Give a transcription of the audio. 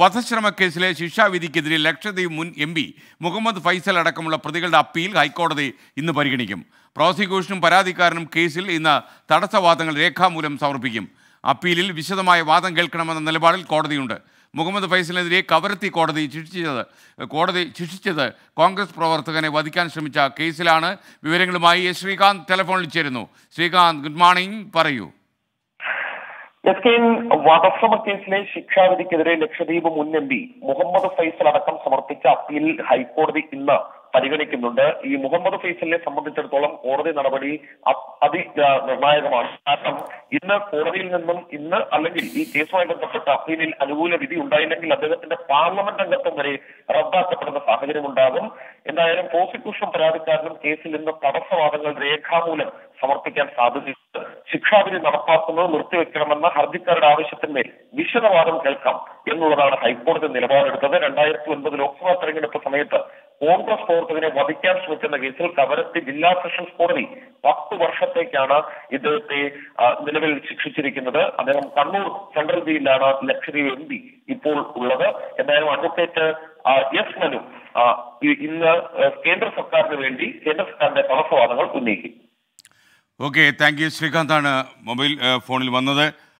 വധശ്രമ കേസിലെ ശിക്ഷാവിധിക്കെതിരെ ലക്ഷദ്വീപ് മുൻ എം പി മുഹമ്മദ് ഫൈസൽ അടക്കമുള്ള പ്രതികളുടെ അപ്പീൽ ഹൈക്കോടതി ഇന്ന് പരിഗണിക്കും പ്രോസിക്യൂഷനും പരാതിക്കാരനും കേസിൽ ഇന്ന് തടസ്സവാദങ്ങൾ രേഖാമൂലം സമർപ്പിക്കും അപ്പീലിൽ വിശദമായ വാദം കേൾക്കണമെന്ന നിലപാടിൽ കോടതിയുണ്ട് മുഹമ്മദ് ഫൈസലിനെതിരെ കവരത്തി കോടതി ശിക്ഷിച്ചത് കോടതി ശിക്ഷിച്ചത് കോൺഗ്രസ് പ്രവർത്തകനെ വധിക്കാൻ ശ്രമിച്ച കേസിലാണ് വിവരങ്ങളുമായി എസ്. ശ്രീകാന്ത് ടെലിഫോണിൽ ചേരുന്നു ശ്രീകാന്ത് ഗുഡ് മോർണിംഗ് പറയൂ എസ് കെ എൻ വധശ്രമ കേസിലെ ശിക്ഷാവിധിക്കെതിരെ ലക്ഷദ്വീപ് മുൻ എം പി മുഹമ്മദ് ഫൈസൽ അടക്കം സമർപ്പിച്ച അപ്പീൽ ഹൈക്കോടതി ഇന്ന് പരിഗണിക്കുന്നുണ്ട് ഈ മുഹമ്മദ് ഫൈസലിനെ സംബന്ധിച്ചിടത്തോളം കോടതി നടപടി അ- അതി ആ, നിർണായകമാണ് കാരണം ഇന്ന് കോടതിയിൽ നിന്നും ഇന്ന് അല്ലെങ്കിൽ ഈ കേസുമായി ബന്ധപ്പെട്ട അപ്പീലിൽ അനുകൂല വിധി ഉണ്ടായില്ലെങ്കിൽ അദ്ദേഹത്തിന്റെ പാർലമെന്റ് അംഗത്വം വരെ റദ്ദാക്കപ്പെടുന്ന സാഹചര്യം ഉണ്ടാകും എന്തായാലും പ്രോസിക്യൂഷൻ പരാതിക്കാരനും കേസിൽ ഇന്ന് തടസ്സവാദങ്ങൾ രേഖാമൂലം സമർപ്പിക്കാൻ സാധ്യതയുണ്ട് ശിക്ഷാവിധി നടപ്പാക്കുന്നത് നിർത്തിവെക്കണമെന്ന ഹർജിക്കാരുടെ ആവശ്യത്തിന്മേൽ വിശദവാദം കേൾക്കാം എന്നുള്ളതാണ് ഹൈക്കോടതി നിലപാടെടുത്തത് രണ്ടായിരത്തി ഒൻപത് ലോക്സഭാ തെരഞ്ഞെടുപ്പ് സമയത്ത് കോൺഗ്രസ് പ്രവർത്തകനെ വധിക്കാൻ ശ്രമിച്ചെന്ന കേസിൽ കവരത്തി ജില്ലാ സെഷൻസ് കോടതി പത്ത് വർഷത്തേക്കാണ് ഇദ്ദേഹത്തെ ആ, നിലവിൽ ശിക്ഷിച്ചിരിക്കുന്നത് അദ്ദേഹം കണ്ണൂർ സെൻട്രൽ ജയിലിലാണ് ലക്ഷദ്വീപ് എം പി ഇപ്പോൾ ഉള്ളത് എന്തായാലും അഡ്വക്കേറ്റ് ആ, എസ് മനു ആ, ഇ- ഇന്ന് ആ, കേന്ദ്ര സർക്കാരിന് വേണ്ടി കേന്ദ്ര സർക്കാരിന്റെ തടസ്സവാദങ്ങൾ ഉന്നയിക്കും ഓക്കെ താങ്ക് യു ശ്രീകാന്താണ് മൊബൈൽ ഏഹ്, ഫോണിൽ വന്നത്